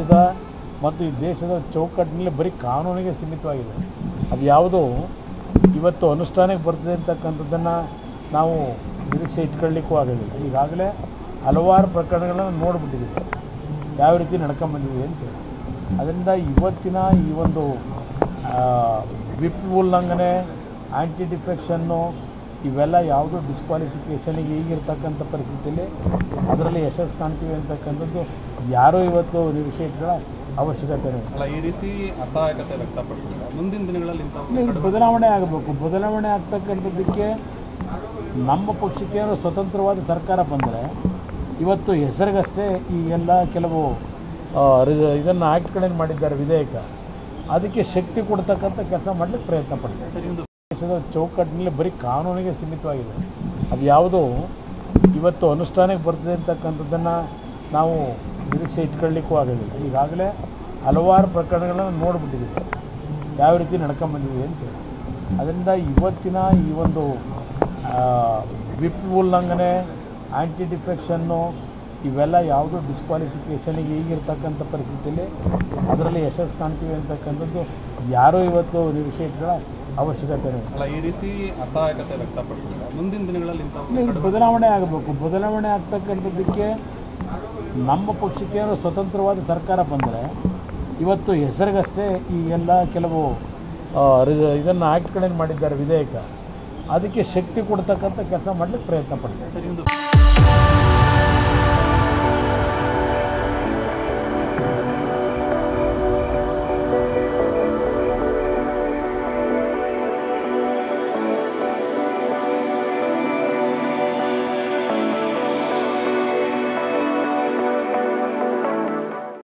ದೇಶದ ಮತ್ತು ಈ ದೇಶದ ಚೌಕಟ್ಟಿನಲ್ಲಿ ಬರೀ ಕಾನೂನಿಗೆ ಸೀಮಿತವಾಗಿದೆ ಅದು ಯಾವುದೋ ಇವತ್ತು ಅನುಷ್ಠಾನಕ್ಕೆ ಬರ್ತದೆ ಅಂತಕ್ಕಂಥದ್ದನ್ನು ನಾವು ನಿರೀಕ್ಷೆ ಇಟ್ಕೊಳ್ಳಿಕ್ಕೂ ಆಗೋದಿಲ್ಲ ಈಗಾಗಲೇ ಹಲವಾರು ಪ್ರಕರಣಗಳನ್ನು ನೋಡಿಬಿಟ್ಟಿದ್ದೀವಿ ಯಾವ ರೀತಿ ನಡ್ಕೊಂಬಂದಿದೆ ಅಂತ ಅದರಿಂದ ಇವತ್ತಿನ ಈ ಒಂದು ವಿಪ್ ಉಲ್ಲಂಘನೆ ಆ್ಯಂಟಿ ಡಿಫೆಕ್ಷನ್ನು ಇವೆಲ್ಲ ಯಾವುದೋ ಡಿಸ್ಕ್ವಾಲಿಫಿಕೇಷನಿಗೆ ಈಗಿರ್ತಕ್ಕಂಥ ಪರಿಸ್ಥಿತಿಯಲ್ಲಿ ಅದರಲ್ಲಿ ಯಶಸ್ಸು ಕಾಣ್ತೀವಿ ಅಂತಕ್ಕಂಥದ್ದು ಯಾರೂ ಇವತ್ತು ನಿರೀಕ್ಷೆ ಇಟ್ಕೊಳ್ಳೋ ಅವಶ್ಯಕತೆ ಇಲ್ಲ ಅಲ್ಲ ಈ ರೀತಿ ಅಸಹಾಯಕತೆ ವ್ಯಕ್ತಪಡಿಸಿದ್ರೆ ಮುಂದಿನ ದಿನಗಳಲ್ಲಿ ಇಂಥ ಇದು ಬದಲಾವಣೆ ಆಗಬೇಕು ಬದಲಾವಣೆ ಆಗ್ತಕ್ಕಂಥದ್ದಕ್ಕೆ ನಮ್ಮ ಪಕ್ಷಕ್ಕೆ ಏನೋ ಸ್ವತಂತ್ರವಾದ ಸರ್ಕಾರ ಬಂದರೆ ಇವತ್ತು ಹೆಸರಿಗಷ್ಟೇ ಈ ಎಲ್ಲ ಕೆಲವು ಇದನ್ನು ಆ್ಯಕ್ಟ್ಗಳನ್ನು ಮಾಡಿದ್ದಾರೆ ವಿಧೇಯಕ ಅದಕ್ಕೆ ಶಕ್ತಿ ಕೊಡ್ತಕ್ಕಂಥ ಕೆಲಸ ಮಾಡಲಿಕ್ಕೆ ಪ್ರಯತ್ನ ಪಡ್ತಾರೆ ದೇಶದ ಚೌಕಟ್ಟಿನಲ್ಲಿ ಬರೀ ಕಾನೂನಿಗೆ ಸೀಮಿತವಾಗಿದೆ ಅದು ಯಾವುದೋ ಇವತ್ತು ಅನುಷ್ಠಾನಕ್ಕೆ ಬರ್ತದೆ ಅಂತಕ್ಕಂಥದ್ದನ್ನು ನಾವು ನಿರೀಕ್ಷೆ ಇಟ್ಕೊಳ್ಳಿಕ್ಕೂ ಆಗೋದಿಲ್ಲ ಈಗಾಗಲೇ ಹಲವಾರು ಪ್ರಕರಣಗಳನ್ನು ನೋಡಿಬಿಟ್ಟಿದ್ದೀವಿ ಯಾವ ರೀತಿ ನಡ್ಕೊಂಬಂದಿದೆ ಅಂತ ಅದರಿಂದ ಇವತ್ತಿನ ಈ ಒಂದು ವಿಪ್ ಉಲ್ಲಂಘನೆ ಆ್ಯಂಟಿ ಡಿಫೆಕ್ಷನ್ನು ಇವೆಲ್ಲ ಯಾವುದೋ ಡಿಸ್ಕ್ವಾಲಿಫಿಕೇಷನಿಗೆ ಈಗಿರ್ತಕ್ಕಂಥ ಪರಿಸ್ಥಿತಿಯಲ್ಲಿ ಅದರಲ್ಲಿ ಯಶಸ್ಸು ಕಾಣ್ತೀವಿ ಅಂತಕ್ಕಂಥದ್ದು ಯಾರೂ ಇವತ್ತು ನಿರೀಕ್ಷೆ ಇಟ್ಕೊಳ್ಳೋ ಅವಶ್ಯಕತೆ ಇಲ್ಲ ಅಲ್ಲ ಈ ರೀತಿ ಅಸಹಾಯಕತೆ ವ್ಯಕ್ತಪಡಿಸಿದ್ರೆ ಮುಂದಿನ ದಿನಗಳಲ್ಲಿ ಇಂಥ ಇದು ಬದಲಾವಣೆ ಆಗಬೇಕು ಬದಲಾವಣೆ ಆಗ್ತಕ್ಕಂಥದ್ದಕ್ಕೆ ನಮ್ಮ ಪಕ್ಷಕ್ಕೆ ಏನೋ ಸ್ವತಂತ್ರವಾದ ಸರ್ಕಾರ ಬಂದರೆ ಇವತ್ತು ಹೆಸರಿಗಷ್ಟೇ ಈ ಎಲ್ಲ ಕೆಲವು ಇದನ್ನು ಆ್ಯಕ್ಟ್ಗಳನ್ನು ಮಾಡಿದ್ದಾರೆ ವಿಧೇಯಕ ಅದಕ್ಕೆ ಶಕ್ತಿ ಕೊಡ್ತಕ್ಕಂಥ ಕೆಲಸ ಮಾಡಲಿಕ್ಕೆ ಪ್ರಯತ್ನ ಪಡ್ತಾರೆ